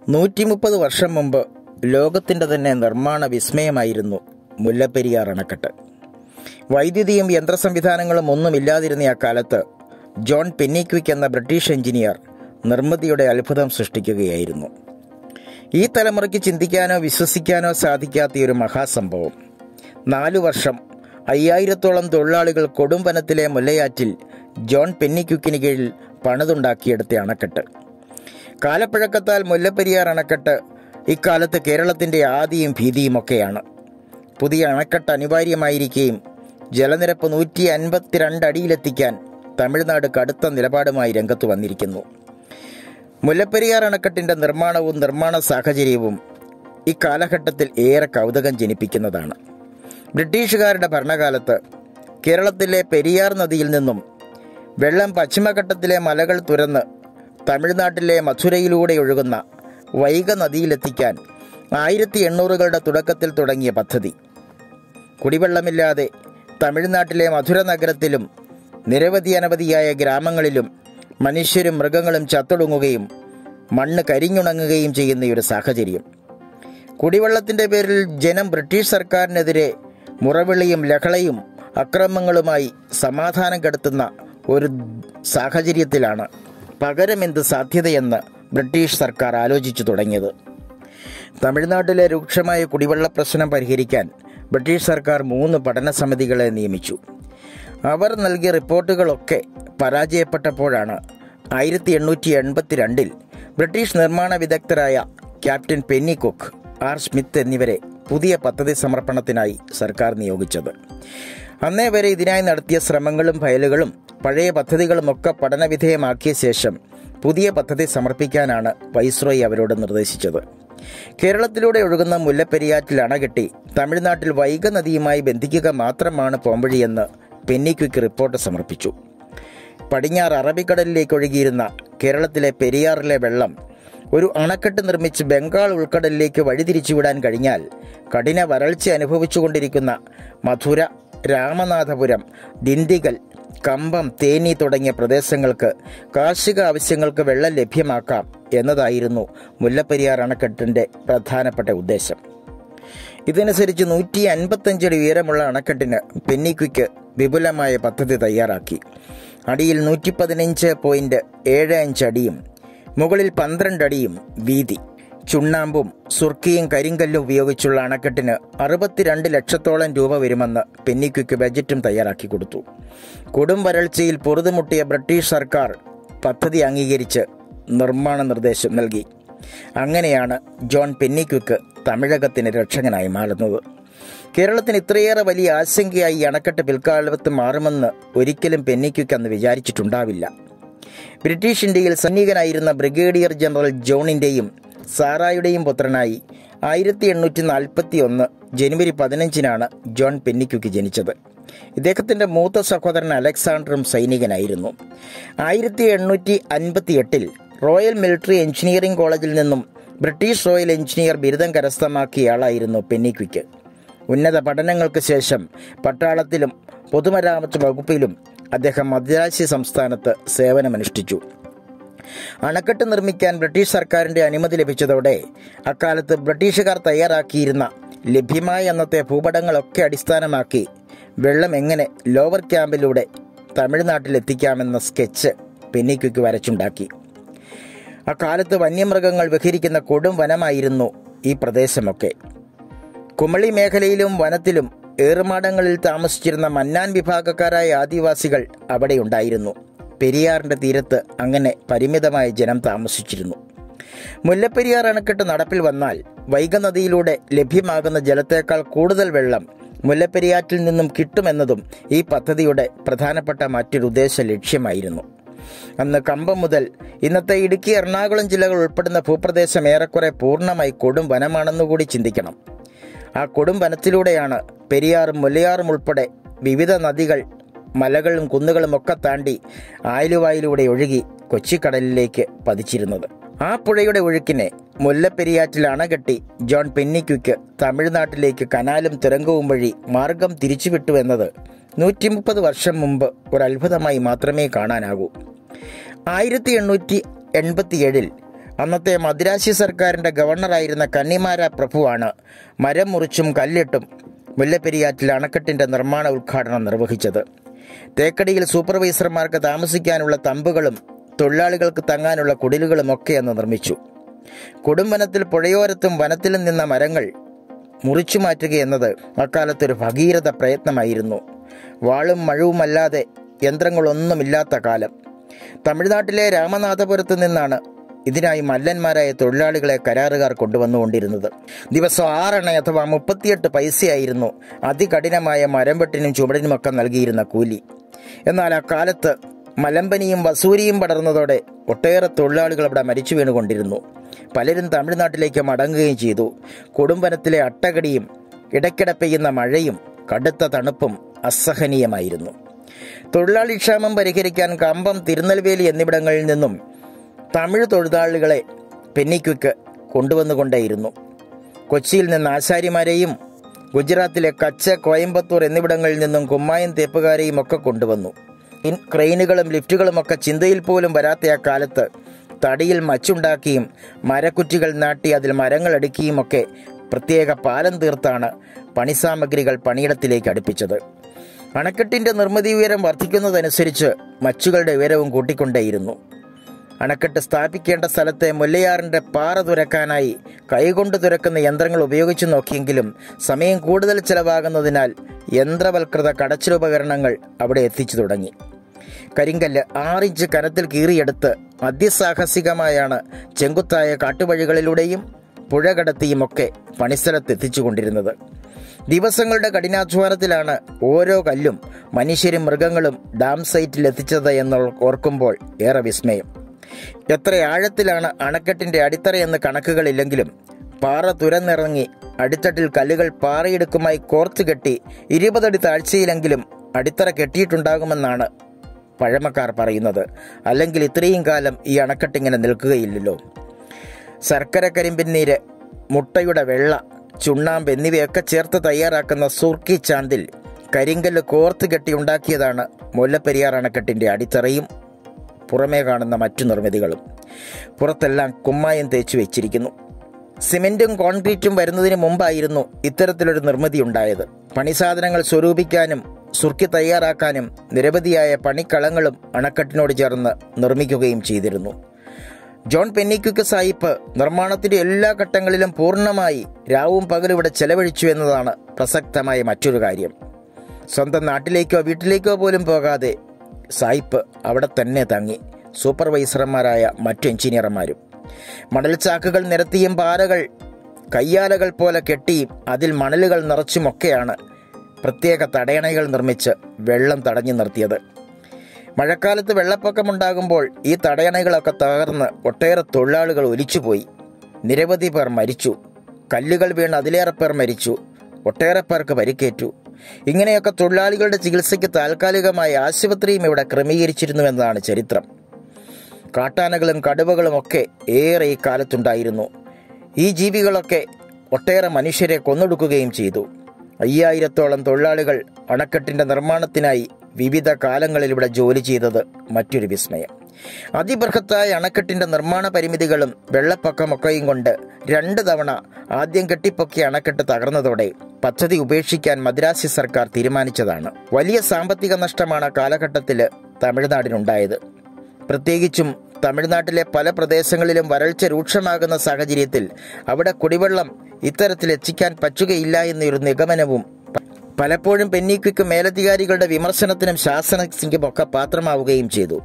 നൂറ്റി മുപ്പത് വർഷം മുമ്പ് ലോകത്തിൻ്റെ തന്നെ നിർമ്മാണ വിസ്മയമായിരുന്നു മുല്ലപ്പെരിയാർ അണക്കെട്ട് വൈദ്യുതിയും യന്ത്ര സംവിധാനങ്ങളും ഒന്നുമില്ലാതിരുന്ന ആ കാലത്ത് ജോൺ പെന്നിക്വിക്ക് എന്ന ബ്രിട്ടീഷ് എഞ്ചിനീയർ നിർമ്മിതിയുടെ അത്ഭുതം സൃഷ്ടിക്കുകയായിരുന്നു ഈ തലമുറയ്ക്ക് ചിന്തിക്കാനോ വിശ്വസിക്കാനോ സാധിക്കാത്ത ഒരു മഹാസംഭവം നാലു വർഷം അയ്യായിരത്തോളം തൊഴിലാളികൾ കൊടുംവനത്തിലെ മുല്ലയാറ്റിൽ ജോൺ പെന്നിക്വിക്കിന് കീഴിൽ പണിതുണ്ടാക്കിയെടുത്ത അണക്കെട്ട് കാലപ്പഴക്കത്താൽ മുല്ലപ്പെരിയാർ അണക്കെട്ട് ഇക്കാലത്ത് കേരളത്തിൻ്റെ ആദിയും ഭീതിയുമൊക്കെയാണ് പുതിയ അണക്കെട്ട് അനിവാര്യമായിരിക്കുകയും ജലനിരപ്പ് നൂറ്റി അൻപത്തിരണ്ട് അടിയിലെത്തിക്കാൻ തമിഴ്നാട് കടുത്ത നിലപാടുമായി രംഗത്ത് വന്നിരിക്കുന്നു മുല്ലപ്പെരിയാർ അണക്കെട്ടിൻ്റെ നിർമ്മാണവും നിർമ്മാണ സാഹചര്യവും ഇക്കാലഘട്ടത്തിൽ ഏറെ കൗതുകം ജനിപ്പിക്കുന്നതാണ് ബ്രിട്ടീഷുകാരുടെ ഭരണകാലത്ത് കേരളത്തിലെ പെരിയാർ നദിയിൽ നിന്നും വെള്ളം പശ്ചിമഘട്ടത്തിലെ മലകൾ തുരന്ന് തമിഴ്നാട്ടിലെ മധുരയിലൂടെ ഒഴുകുന്ന വൈഗ നദിയിലെത്തിക്കാൻ ആയിരത്തി എണ്ണൂറുകളുടെ തുടക്കത്തിൽ തുടങ്ങിയ പദ്ധതി കുടിവെള്ളമില്ലാതെ തമിഴ്നാട്ടിലെ മധുര നഗരത്തിലും നിരവധി അനവധിയായ ഗ്രാമങ്ങളിലും മനുഷ്യരും മൃഗങ്ങളും ചത്തൊടുങ്ങുകയും മണ്ണ് കരിഞ്ഞുണങ്ങുകയും ചെയ്യുന്ന ഒരു സാഹചര്യം കുടിവെള്ളത്തിൻ്റെ പേരിൽ ജനം ബ്രിട്ടീഷ് സർക്കാരിനെതിരെ മുറവിളിയും ലഹളയും അക്രമങ്ങളുമായി സമാധാനം കെടുത്തുന്ന ഒരു സാഹചര്യത്തിലാണ് പകരമെന്ത് സാധ്യതയെന്ന് ബ്രിട്ടീഷ് സർക്കാർ ആലോചിച്ചു തുടങ്ങിയത് തമിഴ്നാട്ടിലെ രൂക്ഷമായ കുടിവെള്ള പ്രശ്നം പരിഹരിക്കാൻ ബ്രിട്ടീഷ് സർക്കാർ മൂന്ന് പഠന സമിതികളെ നിയമിച്ചു അവർ നൽകിയ റിപ്പോർട്ടുകളൊക്കെ പരാജയപ്പെട്ടപ്പോഴാണ് ആയിരത്തി എണ്ണൂറ്റി എൺപത്തിരണ്ടിൽ ബ്രിട്ടീഷ് നിർമ്മാണ വിദഗ്ധരായ captain Pennycuick R Smith എന്നിവരെ പുതിയ പദ്ധതി സമർപ്പണത്തിനായി സർക്കാർ നിയോഗിച്ചത് അന്നേ വരെ ഇതിനായി നടത്തിയ ശ്രമങ്ങളും ഫയലുകളും പഴയ പദ്ധതികളുമൊക്കെ പഠനവിധേയമാക്കിയ ശേഷം പുതിയ പദ്ധതി സമർപ്പിക്കാനാണ് വൈസ്രോയി അവരോട് നിർദ്ദേശിച്ചത് കേരളത്തിലൂടെ ഒഴുകുന്ന മുല്ലപ്പെരിയാറ്റിൽ അണകെട്ടി തമിഴ്നാട്ടിൽ വൈഗ നദിയുമായി ബന്ധിക്കുക മാത്രമാണ് പോംവഴിയെന്ന് പെന്നിക്വിക്ക് റിപ്പോർട്ട് സമർപ്പിച്ചു പടിഞ്ഞാറ് അറബിക്കടലിലേക്ക് ഒഴുകിയിരുന്ന കേരളത്തിലെ പെരിയാറിലെ വെള്ളം ഒരു അണക്കെട്ട് നിർമ്മിച്ച് ബംഗാൾ ഉൾക്കടലിലേക്ക് വഴിതിരിച്ചുവിടാൻ കഴിഞ്ഞാൽ കഠിന വരൾച്ച അനുഭവിച്ചുകൊണ്ടിരിക്കുന്ന മധുര രാമനാഥപുരം ദിണ്ടിഗൽ കമ്പം തേനി തുടങ്ങിയ പ്രദേശങ്ങൾക്ക് കാർഷിക ആവശ്യങ്ങൾക്ക് വെള്ളം ലഭ്യമാക്കാം എന്നതായിരുന്നു മുല്ലപ്പെരിയാർ അണക്കെട്ടിൻ്റെ പ്രധാനപ്പെട്ട ഉദ്ദേശം ഇതനുസരിച്ച് നൂറ്റി അൻപത്തഞ്ചടി ഉയരമുള്ള അണക്കെട്ടിന് പെന്നിക്വിക്ക് വിപുലമായ പദ്ധതി തയ്യാറാക്കി അടിയിൽ നൂറ്റി പതിനഞ്ച് പോയിന്റ് ഏഴ് അഞ്ച് അടിയും മുകളിൽ പന്ത്രണ്ട് അടിയും വീതി ചുണ്ണാമ്പും സുർക്കിയും കരിങ്കല്ലും ഉപയോഗിച്ചുള്ള അണക്കെട്ടിന് അറുപത്തിരണ്ട് ലക്ഷത്തോളം രൂപ വരുമെന്ന് പെന്നിക്വിക്ക് ബജറ്റും തയ്യാറാക്കി കൊടുത്തു കൊടും വരൾച്ചയിൽ പൊറുതുമുട്ടിയ ബ്രിട്ടീഷ് സർക്കാർ പദ്ധതി അംഗീകരിച്ച് നിർമ്മാണ നിർദ്ദേശം നൽകി അങ്ങനെയാണ് ജോൺ പെന്നിക്വിക്ക് തമിഴകത്തിന് രക്ഷകനായി മാറുന്നത് കേരളത്തിന് ഇത്രയേറെ വലിയ ആശങ്കയായി ഈ അണക്കെട്ട് പിൽക്കാലത്ത് മാറുമെന്ന് ഒരിക്കലും പെന്നിക്വിക്ക് അന്ന് വിചാരിച്ചിട്ടുണ്ടാവില്ല ബ്രിട്ടീഷ് ഇന്ത്യയിൽ സൈനികനായിരുന്ന ബ്രിഗേഡിയർ ജനറൽ ജോണിൻ്റെയും സാറായുടെയും പുത്രനായി ആയിരത്തി എണ്ണൂറ്റി നാൽപ്പത്തി ഒന്ന് ജനുവരി പതിനഞ്ചിനാണ് ജോൺ പെന്നിക്വിക്ക് ജനിച്ചത് ഇദ്ദേഹത്തിൻ്റെ മൂത്ത സഹോദരൻ അലക്സാണ്ടറും സൈനികനായിരുന്നു ആയിരത്തി എണ്ണൂറ്റി അൻപത്തി എട്ടിൽ റോയൽ മിലിറ്ററി എഞ്ചിനീയറിംഗ് കോളേജിൽ നിന്നും ബ്രിട്ടീഷ് റോയൽ എഞ്ചിനീയർ ബിരുദം കരസ്ഥമാക്കിയയാളായിരുന്നു പെന്നിക്വിക്ക് ഉന്നത പഠനങ്ങൾക്ക് ശേഷം പട്ടാളത്തിലും പൊതുമരാമത്ത് വകുപ്പിലും അദ്ദേഹം മദ്രാശി സംസ്ഥാനത്ത് സേവനമനുഷ്ഠിച്ചു അണക്കെട്ട് നിർമ്മിക്കാൻ ബ്രിട്ടീഷ് സർക്കാരിൻ്റെ അനുമതി ലഭിച്ചതോടെ അക്കാലത്ത് ബ്രിട്ടീഷുകാർ തയ്യാറാക്കിയിരുന്ന ലഭ്യമായ അന്നത്തെ ഭൂപടങ്ങളൊക്കെ അടിസ്ഥാനമാക്കി വെള്ളം എങ്ങനെ ലോവർ ക്യാമ്പിലൂടെ തമിഴ്നാട്ടിൽ എത്തിക്കാമെന്ന സ്കെച്ച് പെന്നിക്വിക്ക് വരച്ചുണ്ടാക്കി അക്കാലത്ത് വന്യമൃഗങ്ങൾ വിഹരിക്കുന്ന കൊടും വനമായിരുന്നു ഈ പ്രദേശമൊക്കെ കുമളി മേഖലയിലും വനത്തിലും ഏറുമാടങ്ങളിൽ താമസിച്ചിരുന്ന മന്നാൻ വിഭാഗക്കാരായ ആദിവാസികൾ അവിടെയുണ്ടായിരുന്നു പെരിയാറിൻ്റെ തീരത്ത് അങ്ങനെ പരിമിതമായ ജനം താമസിച്ചിരുന്നു മുല്ലപ്പെരിയാർ അണക്കെട്ട് നടപ്പിൽ വന്നാൽ വൈഗനദിയിലൂടെ ലഭ്യമാകുന്ന ജലത്തേക്കാൾ കൂടുതൽ വെള്ളം മുല്ലപ്പെരിയാറ്റിൽ നിന്നും കിട്ടുമെന്നതും ഈ പദ്ധതിയുടെ പ്രധാനപ്പെട്ട മറ്റൊരു ഉദ്ദേശ ലക്ഷ്യമായിരുന്നു അന്ന് കമ്പം മുതൽ ഇന്നത്തെ ഇടുക്കി എറണാകുളം ജില്ലകൾ ഉൾപ്പെടുന്ന ഭൂപ്രദേശം ഏറെക്കുറെ പൂർണ്ണമായി കൊടും വനമാണെന്നുകൂടി ചിന്തിക്കണം ആ കൊടും വനത്തിലൂടെയാണ് പെരിയാറും മുല്ലയാറും ഉൾപ്പെടെ വിവിധ നദികൾ മലകളും കുന്നുകളും ഒക്കെ താണ്ടി ആലുവായിലൂടെ ഒഴുകി കൊച്ചിക്കടലിലേക്ക് പതിച്ചിരുന്നത് ആ പുഴയുടെ ഒഴുക്കിനെ മുല്ലപ്പെരിയാറ്റിൽ അണകെട്ടി ജോൺ പെന്നിക്വിക്ക് തമിഴ്നാട്ടിലേക്ക് കനാലും തുരങ്കവും വഴി മാർഗം തിരിച്ചുവിട്ടുവെന്നത് നൂറ്റി മുപ്പത് വർഷം മുമ്പ് ഒരു അത്ഭുതമായി മാത്രമേ കാണാനാകൂ ആയിരത്തി എണ്ണൂറ്റി എൺപത്തിയേഴിൽ അന്നത്തെ മദ്രാശി സർക്കാരിൻ്റെ ഗവർണറായിരുന്ന കന്നിമാര പ്രഭുവാണ് മരം മുറിച്ചും കല്ലിട്ടും മുല്ലപ്പെരിയാറ്റിൽ അണക്കെട്ടിൻ്റെ നിർമ്മാണ ഉദ്ഘാടനം നിർവഹിച്ചത് തേക്കടിയിൽ സൂപ്പർവൈസർമാർക്ക് താമസിക്കാനുള്ള തമ്പുകളും തൊഴിലാളികൾക്ക് തങ്ങാനുള്ള കുടിലുകളും ഒക്കെ അന്ന് നിർമ്മിച്ചു കൊടുംവനത്തിൽ പുഴയോരത്തും വനത്തിലും നിന്ന മരങ്ങൾ മുറിച്ചു മാറ്റുക എന്നത് അക്കാലത്തൊരു ഭഗീരഥ പ്രയത്നമായിരുന്നു വാളും മഴവുമല്ലാതെ യന്ത്രങ്ങളൊന്നുമില്ലാത്ത കാലം തമിഴ്നാട്ടിലെ രാമനാഥപുരത്ത് നിന്നാണ് ഇതിനായി മല്ലന്മാരായ തൊഴിലാളികളെ കരാറുകാർ കൊണ്ടുവന്നുകൊണ്ടിരുന്നത് ദിവസം ആറെണ്ണ അഥവാ മുപ്പത്തിയെട്ട് പൈസയായിരുന്നു അതികഠിനമായ മരംവെട്ടിനും ചുമടിനുമൊക്കെ നൽകിയിരുന്ന കൂലി എന്നാൽ അക്കാലത്ത് മലമ്പനിയും വസൂരിയും പടർന്നതോടെ ഒട്ടേറെ തൊഴിലാളികൾ അവിടെ മരിച്ചു വീണുകൊണ്ടിരുന്നു പലരും തമിഴ്നാട്ടിലേക്ക് മടങ്ങുകയും ചെയ്തു കൊടുംവനത്തിലെ അട്ടകടിയും ഇടയ്ക്കിടെ പെയ്യുന്ന മഴയും കടുത്ത തണുപ്പും അസഹനീയമായിരുന്നു തൊഴിലാളി ക്ഷാമം പരിഹരിക്കാൻ കമ്പം തിരുനെൽവേലി എന്നിവിടങ്ങളിൽ നിന്നും തമിഴ് തൊഴിലാളികളെ പെന്നിക്വിക്ക് കൊണ്ടുവന്നുകൊണ്ടേയിരുന്നു കൊച്ചിയിൽ നിന്ന് ആശാരിമാരെയും ഗുജറാത്തിലെ കച്ച് കോയമ്പത്തൂർ എന്നിവിടങ്ങളിൽ നിന്നും കുമ്മായം തേപ്പുകാരെയും ഒക്കെ കൊണ്ടുവന്നു ഇൻ ക്രെയിനുകളും ലിഫ്റ്റുകളും ഒക്കെ ചിന്തയിൽ പോലും വരാത്ത ആ കാലത്ത് തടിയിൽ മച്ചുണ്ടാക്കിയും മരക്കുറ്റികൾ നാട്ടി അതിൽ മരങ്ങൾ അടുക്കിയും ഒക്കെ പ്രത്യേക പാലം തീർത്താണ് പണിസാമഗ്രികൾ പണിയിടത്തിലേക്ക് അടുപ്പിച്ചത് അണക്കെട്ടിന്റെ നിർമ്മിതി ഉയരം വർദ്ധിക്കുന്നതനുസരിച്ച് മച്ചുകളുടെ ഉയരവും കൂട്ടിക്കൊണ്ടേയിരുന്നു അണക്കെട്ട് സ്ഥാപിക്കേണ്ട സ്ഥലത്തെ മുല്ലയാറിന്റെ പാറ തുരക്കാനായി കൈകൊണ്ട് തുരക്കുന്ന യന്ത്രങ്ങൾ ഉപയോഗിച്ചു നോക്കിയെങ്കിലും സമയം കൂടുതൽ ചെലവാകുന്നതിനാൽ യന്ത്രവൽകൃത കടച്ചിലുപകരണങ്ങൾ അവിടെ എത്തിച്ചു തുടങ്ങി കരിങ്കല്ല് ആറിഞ്ച് കനത്തിൽ കീറിയെടുത്ത് അതിസാഹസികമായാണ് ചെങ്കുത്തായ കാട്ടുവഴികളിലൂടെയും പുഴ കടത്തിയുമൊക്കെ പണിസ്ഥലത്ത് എത്തിച്ചുകൊണ്ടിരുന്നത് ദിവസങ്ങളുടെ കഠിനാധ്വാനത്തിലാണ് ഓരോ കല്ലും മനുഷ്യരും മൃഗങ്ങളും ഡാം സൈറ്റിൽ എത്തിച്ചത് എന്ന് ഓർക്കുമ്പോൾ ഏറെ വിസ്മയം എത്ര ആഴത്തിലാണ് അണക്കെട്ടിന്റെ അടിത്തറയെന്ന് കണക്കുകളില്ലെങ്കിലും പാറ തുരന്നിറങ്ങി അടിത്തട്ടിൽ കല്ലുകൾ പാറയിടുക്കുമായി കോർത്തു കെട്ടി ഇരുപതടി താഴ്ചയിലെങ്കിലും അടിത്തറ കെട്ടിയിട്ടുണ്ടാകുമെന്നാണ് പഴമക്കാർ പറയുന്നത് അല്ലെങ്കിൽ ഇത്രയും കാലം ഈ അണക്കെട്ടിങ്ങനെ നിൽക്കുകയില്ലല്ലോ ശർക്കര കരിമ്പിൻ നീര് മുട്ടയുടെ വെള്ള ചുണ്ണാമ്പ് എന്നിവയൊക്കെ ചേർത്ത് തയ്യാറാക്കുന്ന സുർക്കി ചാന്തിൽ കരിങ്കല്ല് കോർത്ത് കെട്ടി ഉണ്ടാക്കിയതാണ് മുല്ലപ്പെരിയാർ അണക്കെട്ടിന്റെ അടിത്തറയും പുറമേ കാണുന്ന മറ്റു നിർമ്മിതികളും പുറത്തെല്ലാം കുമ്മായം തേച്ചു വെച്ചിരിക്കുന്നു സിമെന്റും കോൺക്രീറ്റും വരുന്നതിന് മുമ്പായിരുന്നു ഇത്തരത്തിലൊരു നിർമ്മിതി ഉണ്ടായത് പണിസാധനങ്ങൾ സ്വരൂപിക്കാനും സുർക്കി തയ്യാറാക്കാനും നിരവധിയായ പണിക്കളങ്ങളും അണക്കെട്ടിനോട് ചേർന്ന് നിർമ്മിക്കുകയും ചെയ്തിരുന്നു ജോൺ പെന്നിക്കുക്ക് സായിപ്പ് നിർമ്മാണത്തിന്റെ എല്ലാ ഘട്ടങ്ങളിലും പൂർണ്ണമായി രാവും പകലും ഇവിടെ ചെലവഴിച്ചു എന്നതാണ് പ്രസക്തമായ മറ്റൊരു കാര്യം സ്വന്തം നാട്ടിലേക്കോ വീട്ടിലേക്കോ പോലും പോകാതെ സായിപ്പ് അവിടെ തന്നെ തങ്ങി സൂപ്പർവൈസർമാരായ മറ്റു എഞ്ചിനീയർമാരും മണൽച്ചാക്കുകൾ നിരത്തിയും പാറകൾ കയ്യാലകൾ പോലെ കെട്ടിയും അതിൽ മണലുകൾ നിറച്ചുമൊക്കെയാണ് പ്രത്യേക തടയണകൾ നിർമ്മിച്ച് വെള്ളം തടഞ്ഞു നിർത്തിയത് മഴക്കാലത്ത് വെള്ളപ്പൊക്കമുണ്ടാകുമ്പോൾ ഈ തടയണകളൊക്കെ തകർന്ന് ഒട്ടേറെ തൊഴിലാളികൾ ഒലിച്ചുപോയി നിരവധി പേർ മരിച്ചു കല്ലുകൾ വീണ് അതിലേറെ പേർ മരിച്ചു ഒട്ടേറെ പേർക്ക് പരിക്കേറ്റു ഇങ്ങനെയൊക്കെ തൊഴിലാളികളുടെ ചികിത്സയ്ക്ക് താൽക്കാലികമായി ആശുപത്രിയും ഇവിടെ ക്രമീകരിച്ചിരുന്നുവെന്നതാണ് ചരിത്രം കാട്ടാനകളും കടുവകളും ഒക്കെ ഏറെ ഈ കാലത്തുണ്ടായിരുന്നു ഈ ജീവികളൊക്കെ ഒട്ടേറെ മനുഷ്യരെ കൊന്നൊടുക്കുകയും ചെയ്തു അയ്യായിരത്തോളം തൊഴിലാളികൾ അണക്കെട്ടിന്റെ നിർമ്മാണത്തിനായി വിവിധ കാലങ്ങളിൽ ഇവിടെ ജോലി ചെയ്തത് മറ്റൊരു വിസ്മയം അതിബൃഹത്തായ അണക്കെട്ടിന്റെ നിർമ്മാണ പരിമിതികളും വെള്ളപ്പൊക്കമൊക്കെയും കൊണ്ട് രണ്ട് തവണ ആദ്യം കെട്ടിപ്പൊക്കിയ അണക്കെട്ട് തകർന്നതോടെ പദ്ധതി ഉപേക്ഷിക്കാൻ മദ്രാസി സർക്കാർ തീരുമാനിച്ചതാണ് വലിയ സാമ്പത്തിക നഷ്ടമാണ് കാലഘട്ടത്തിൽ തമിഴ്നാടിനുണ്ടായത് പ്രത്യേകിച്ചും തമിഴ്നാട്ടിലെ പല പ്രദേശങ്ങളിലും വരൾച്ച രൂക്ഷമാകുന്ന സാഹചര്യത്തിൽ അവിടെ കുടിവെള്ളം ഇത്തരത്തിൽ എത്തിക്കാൻ പറ്റുകയില്ല എന്നൊരു നിഗമനവും പലപ്പോഴും പെന്നിക്വിക്ക് മേലധികാരികളുടെ വിമർശനത്തിനും ശാസനയ്ക്കും ഒക്കെ പാത്രമാവുകയും ചെയ്തു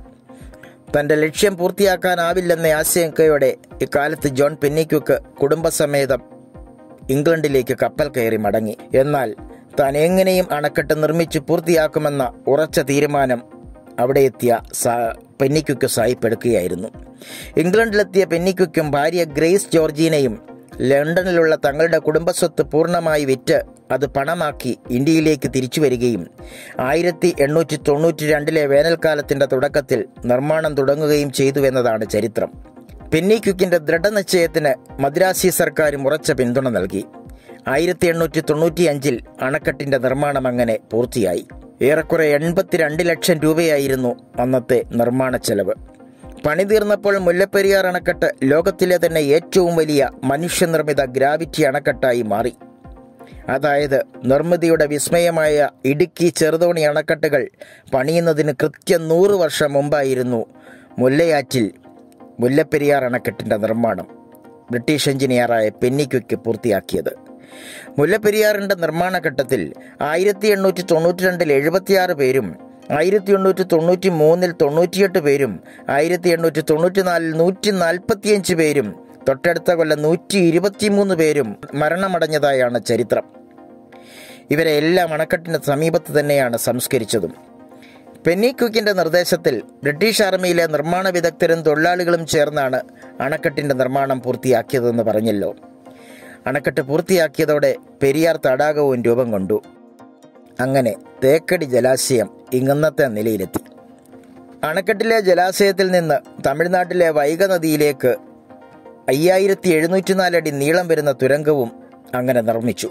തന്റെ ലക്ഷ്യം പൂർത്തിയാക്കാനാവില്ലെന്ന ആശങ്കയോടെ ഇക്കാലത്ത് ജോൺ പെന്നിക്വിക്ക് കുടുംബസമേതം ഇംഗ്ലണ്ടിലേക്ക് കപ്പൽ കയറി മടങ്ങി എന്നാൽ താൻ എങ്ങനെയും അണക്കെട്ട് നിർമ്മിച്ച് പൂർത്തിയാക്കുമെന്ന ഉറച്ച തീരുമാനം അവിടെ എത്തിയ പെന്നിക്വിക്ക് സായിപ്പെടുക്കുകയായിരുന്നു ഇംഗ്ലണ്ടിലെത്തിയ പെന്നിക്വിക്കും ഭാര്യ ഗ്രേസ് ജോർജീനയും ലണ്ടനിലുള്ള തങ്ങളുടെ കുടുംബസ്വത്ത് പൂർണ്ണമായി വിറ്റ് അത് പണമാക്കി ഇന്ത്യയിലേക്ക് തിരിച്ചു വരികയും ആയിരത്തി എണ്ണൂറ്റി തൊണ്ണൂറ്റി രണ്ടിലെ വേനൽക്കാലത്തിന്റെ തുടക്കത്തിൽ നിർമ്മാണം തുടങ്ങുകയും ചെയ്തുവെന്നതാണ് ചരിത്രം പെന്നിക്വിക്കിന്റെ ദൃഢനിശ്ചയത്തിന് മദ്രാസി സർക്കാരും ഉറച്ച പിന്തുണ നൽകി ആയിരത്തി എണ്ണൂറ്റി തൊണ്ണൂറ്റി അഞ്ചിൽ അണക്കെട്ടിന്റെ നിർമ്മാണം അങ്ങനെ പൂർത്തിയായി ഏറെക്കുറെ എൺപത്തിരണ്ട് ലക്ഷം രൂപയായിരുന്നു അന്നത്തെ നിർമ്മാണ ചെലവ് പണി തീർന്നപ്പോൾ മുല്ലപ്പെരിയാർ അണക്കെട്ട് ലോകത്തിലെ തന്നെ ഏറ്റവും വലിയ മനുഷ്യനിർമ്മിത ഗ്രാവിറ്റി അണക്കെട്ടായി മാറി അതായത് നിർമ്മിതിയുടെ വിസ്മയമായ ഇടുക്കി ചെറുതോണി അണക്കെട്ടുകൾ പണിയുന്നതിന് കൃത്യം നൂറ് വർഷം മുമ്പായിരുന്നു മുല്ലയാറ്റിൽ മുല്ലപ്പെരിയാർ അണക്കെട്ടിൻ്റെ നിർമ്മാണം ബ്രിട്ടീഷ് എഞ്ചിനീയറായ പെന്നിക്വയ്ക്ക് പൂർത്തിയാക്കിയത് മുല്ലപ്പെരിയാറിൻ്റെ നിർമ്മാണ ഘട്ടത്തിൽ ആയിരത്തി എണ്ണൂറ്റി തൊണ്ണൂറ്റി രണ്ടിൽ എഴുപത്തിയാറ് പേരും ആയിരത്തി എണ്ണൂറ്റി തൊണ്ണൂറ്റി മൂന്നിൽ തൊണ്ണൂറ്റിയെട്ട് പേരും ആയിരത്തി എണ്ണൂറ്റി തൊണ്ണൂറ്റി നാലിൽ നൂറ്റി നാൽപ്പത്തിയഞ്ച് പേരും തൊട്ടടുത്ത കൊല്ലം നൂറ്റി ഇരുപത്തിമൂന്ന് പേരും മരണമടഞ്ഞതായാണ് ചരിത്രം ഇവരെ എല്ലാം അണക്കെട്ടിന് സമീപത്ത് തന്നെയാണ് സംസ്കരിച്ചതും പെന്നി ക്വിക്കിന്റെ നിർദ്ദേശത്തിൽ ബ്രിട്ടീഷ് ആർമിയിലെ നിർമ്മാണ വിദഗ്ധരും തൊഴിലാളികളും ചേർന്നാണ് അണക്കെട്ടിന്റെ നിർമ്മാണം പൂർത്തിയാക്കിയതെന്ന് പറഞ്ഞല്ലോ അണക്കെട്ട് പൂർത്തിയാക്കിയതോടെ പെരിയാർ തടാകവും രൂപം കൊണ്ടു അങ്ങനെ തേക്കടി ജലാശയം ഇങ്ങന്നത്തെ നിലയിലെത്തി അണക്കെട്ടിലെ ജലാശയത്തിൽ നിന്ന് തമിഴ്നാട്ടിലെ വൈഗ നദിയിലേക്ക് അയ്യായിരത്തി എഴുന്നൂറ്റി നാലടി നീളം വരുന്ന തുരങ്കവും അങ്ങനെ നിർമ്മിച്ചു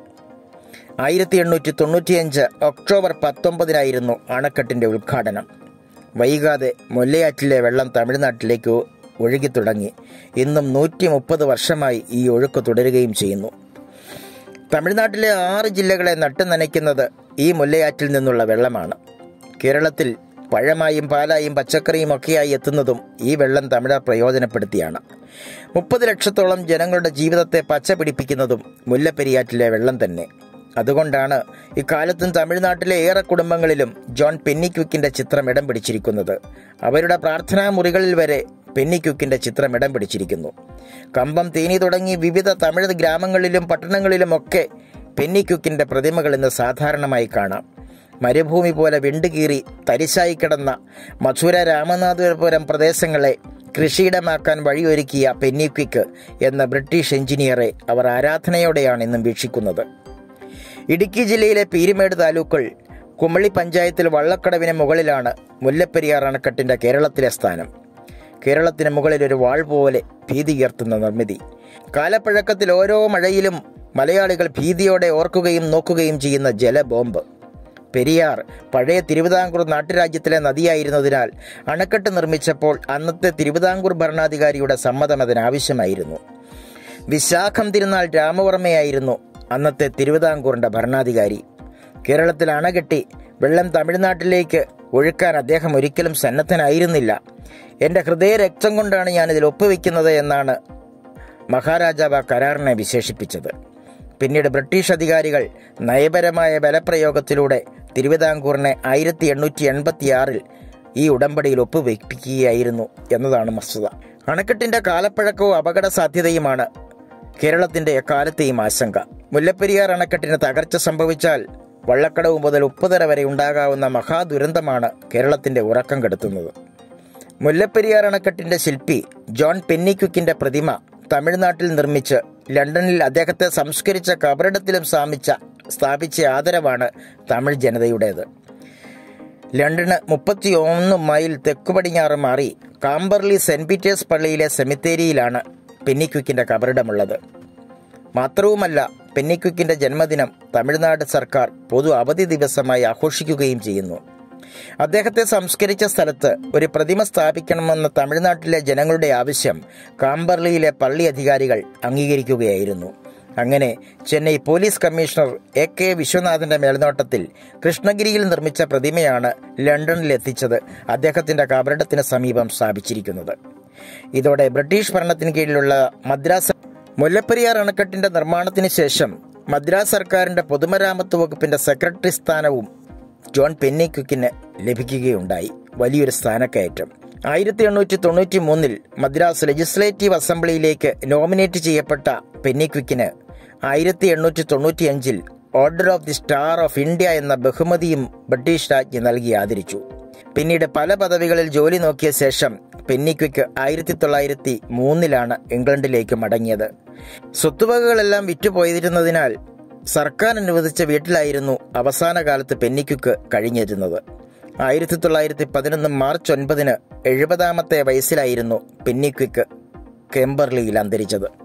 ആയിരത്തി എണ്ണൂറ്റി തൊണ്ണൂറ്റിയഞ്ച് ഒക്ടോബർ പത്തൊമ്പതിനായിരുന്നു അണക്കെട്ടിന്റെ ഉദ്ഘാടനം വൈകാതെ മുല്ലയാറ്റിലെ വെള്ളം തമിഴ്നാട്ടിലേക്ക് ഒഴുകി തുടങ്ങി ഇന്നും നൂറ്റി മുപ്പത് വർഷമായി ഈ ഒഴുക്ക് തുടരുകയും ചെയ്യുന്നു തമിഴ്നാട്ടിലെ ആറ് ജില്ലകളെ നട്ടു നനയ്ക്കുന്നത് ഈ മുല്ലയാറ്റിൽ നിന്നുള്ള വെള്ളമാണ് കേരളത്തിൽ പഴമായും പാലായും പച്ചക്കറിയും ഒക്കെയായി എത്തുന്നതും ഈ വെള്ളം തമിഴർ പ്രയോജനപ്പെടുത്തിയാണ് മുപ്പത് ലക്ഷത്തോളം ജനങ്ങളുടെ ജീവിതത്തെ പച്ച പിടിപ്പിക്കുന്നതും മുല്ലപ്പെരിയാറ്റിലെ വെള്ളം തന്നെ അതുകൊണ്ടാണ് ഇക്കാലത്തും തമിഴ്നാട്ടിലെ ഏറെ കുടുംബങ്ങളിലും ജോൺ പെന്നിക്വിക്കിന്റെ ചിത്രം ഇടം പിടിച്ചിരിക്കുന്നത് അവരുടെ പ്രാർത്ഥനാ മുറികളിൽ വരെ പെന്നിക്വിക്കിന്റെ ചിത്രം ഇടം പിടിച്ചിരിക്കുന്നു കമ്പം തേനി തുടങ്ങി വിവിധ തമിഴ് ഗ്രാമങ്ങളിലും പട്ടണങ്ങളിലുമൊക്കെ പെന്നിക്വിക്കിന്റെ പ്രതിമകൾ ഇന്ന് സാധാരണമായി കാണാം മരുഭൂമി പോലെ വിണ്ടുകീറി തരിശായി കിടന്ന മധുര രാമനാഥപുരം പ്രദേശങ്ങളെ കൃഷിയിടമാക്കാൻ വഴിയൊരുക്കിയ പെന്നിക്വിക്ക് എന്ന ബ്രിട്ടീഷ് എഞ്ചിനീയറെ അവർ ആരാധനയോടെയാണ് ഇന്നും വീക്ഷിക്കുന്നത് ഇടുക്കി ജില്ലയിലെ പീരുമേട് താലൂക്കൾ കുമളി പഞ്ചായത്തിൽ വള്ളക്കടവിന് മുകളിലാണ് മുല്ലപ്പെരിയാർ അണക്കെട്ടിന്റെ കേരളത്തിലെ സ്ഥാനം കേരളത്തിന് മുകളിൽ ഒരു വാൾ പോലെ ഭീതി ഉയർത്തുന്ന നിർമ്മിതി കാലപ്പഴക്കത്തിൽ ഓരോ മഴയിലും മലയാളികൾ ഭീതിയോടെ ഓർക്കുകയും നോക്കുകയും ചെയ്യുന്ന ജലബോംബ് പെരിയാർ പഴയ തിരുവിതാംകൂർ നാട്ടുരാജ്യത്തിലെ നദിയായിരുന്നതിനാൽ അണക്കെട്ട് നിർമ്മിച്ചപ്പോൾ അന്നത്തെ തിരുവിതാംകൂർ ഭരണാധികാരിയുടെ സമ്മതം അതിനാവശ്യമായിരുന്നു വിശാഖം തിരുനാൾ രാമവർമ്മയായിരുന്നു അന്നത്തെ തിരുവിതാംകൂറിന്റെ ഭരണാധികാരി കേരളത്തിൽ അണകെട്ടി വെള്ളം തമിഴ്നാട്ടിലേക്ക് ഒഴുക്കാൻ അദ്ദേഹം ഒരിക്കലും സന്നദ്ധനായിരുന്നില്ല എൻ്റെ ഹൃദയ രക്തം കൊണ്ടാണ് ഞാൻ ഇതിൽ ഒപ്പുവെക്കുന്നത് എന്നാണ് മഹാരാജാവ് ആ കരാറിനെ വിശേഷിപ്പിച്ചത് പിന്നീട് ബ്രിട്ടീഷ് അധികാരികൾ നയപരമായ ബലപ്രയോഗത്തിലൂടെ തിരുവിതാംകൂറിനെ ആയിരത്തി എണ്ണൂറ്റി എൺപത്തിയാറിൽ ഈ ഉടമ്പടിയിൽ ഒപ്പുവെപ്പിക്കുകയായിരുന്നു എന്നതാണ് വസ്തുത അണക്കെട്ടിന്റെ കാലപ്പഴക്കവും അപകട സാധ്യതയുമാണ് കേരളത്തിന്റെ എക്കാലത്തെയും ആശങ്ക മുല്ലപ്പെരിയാർ അണക്കെട്ടിന് തകർച്ച സംഭവിച്ചാൽ വള്ളക്കടവ് മുതൽ ഉപ്പുതര വരെ ഉണ്ടാകാവുന്ന മഹാദുരന്തമാണ് കേരളത്തിന്റെ ഉറക്കം കെടുത്തുന്നത് മുല്ലപ്പെരിയാർ അണക്കെട്ടിന്റെ ശില്പി ജോൺ പെന്നിക്വിക്കിന്റെ പ്രതിമ തമിഴ്നാട്ടിൽ നിർമ്മിച്ച് ലണ്ടനിൽ അദ്ദേഹത്തെ സംസ്കരിച്ച കബറിടത്തിലും സ്ഥാപിച്ച സ്ഥാപിച്ച ആദരവാണ് തമിഴ് ജനതയുടേത് ലണ്ടന് മുപ്പത്തി ഒന്ന് മൈൽ തെക്കു പടിഞ്ഞാറ് മാറി കാമ്പർലി സെന്റ് പീറ്റേഴ്സ് പള്ളിയിലെ സെമിത്തേരിയിലാണ് പെന്നിക്വിക്കിന്റെ കബറിടമുള്ളത് മാത്രവുമല്ല പെന്നിക്വിക്കിന്റെ ജന്മദിനം തമിഴ്നാട് സർക്കാർ പൊതു അവധി ദിവസമായി ആഘോഷിക്കുകയും ചെയ്യുന്നു അദ്ദേഹത്തെ സംസ്കരിച്ച സ്ഥലത്ത് ഒരു പ്രതിമ സ്ഥാപിക്കണമെന്ന തമിഴ്നാട്ടിലെ ജനങ്ങളുടെ ആവശ്യം കാമ്പർലിയിലെ പള്ളി അധികാരികൾ അംഗീകരിക്കുകയായിരുന്നു അങ്ങനെ Chennai police commissioner A K വിശ്വനാഥന്റെ മേൽനോട്ടത്തിൽ കൃഷ്ണഗിരിയിൽ നിർമ്മിച്ച പ്രതിമയാണ് ലണ്ടനിൽ എത്തിച്ചത് അദ്ദേഹത്തിന്റെ കബറിടത്തിന് സമീപം സ്ഥാപിച്ചിരിക്കുന്നത് ഇതോടെ ബ്രിട്ടീഷ് ഭരണത്തിന് കീഴിലുള്ള മദ്രാസ് മുല്ലപ്പെരിയാർ അണക്കെട്ടിന്റെ നിർമ്മാണത്തിന് ശേഷം മദ്രാസ് സർക്കാരിന്റെ പൊതുമരാമത്ത് വകുപ്പിന്റെ സെക്രട്ടറി സ്ഥാനവും ജോൺ പെന്നിക്വിക്കിന് ലഭിക്കുകയുണ്ടായി വലിയൊരു സ്ഥാനക്കയറ്റം ആയിരത്തി എണ്ണൂറ്റി തൊണ്ണൂറ്റി മൂന്നിൽ മദ്രാസ് ലെജിസ്ലേറ്റീവ് അസംബ്ലിയിലേക്ക് നോമിനേറ്റ് ചെയ്യപ്പെട്ട പെന്നിക്വിക്കിന് ആയിരത്തി എണ്ണൂറ്റി തൊണ്ണൂറ്റി അഞ്ചിൽ Order of the Star of India എന്ന ബഹുമതിയും ബ്രിട്ടീഷ് രാജ്ഞി നൽകി ആദരിച്ചു പിന്നീട് പല പദവികളിൽ ജോലി നോക്കിയ ശേഷം പെന്നിക്വിക്ക് ആയിരത്തി തൊള്ളായിരത്തി മൂന്നിലാണ് ഇംഗ്ലണ്ടിലേക്ക് മടങ്ങിയത് സ്വത്തുവകകളെല്ലാം വിറ്റുപോയിരുന്നതിനാൽ സർക്കാർ അനുവദിച്ച വീട്ടിലായിരുന്നു അവസാന കാലത്ത് പെന്നിക്വിക്ക് കഴിഞ്ഞിരുന്നത് ആയിരത്തി തൊള്ളായിരത്തി പതിനൊന്ന് മാർച്ച് ഒൻപതിന് എഴുപതാമത്തെ വയസ്സിലായിരുന്നു പെന്നിക്വിക്ക് കെമ്പർലിയിൽ അന്തരിച്ചത്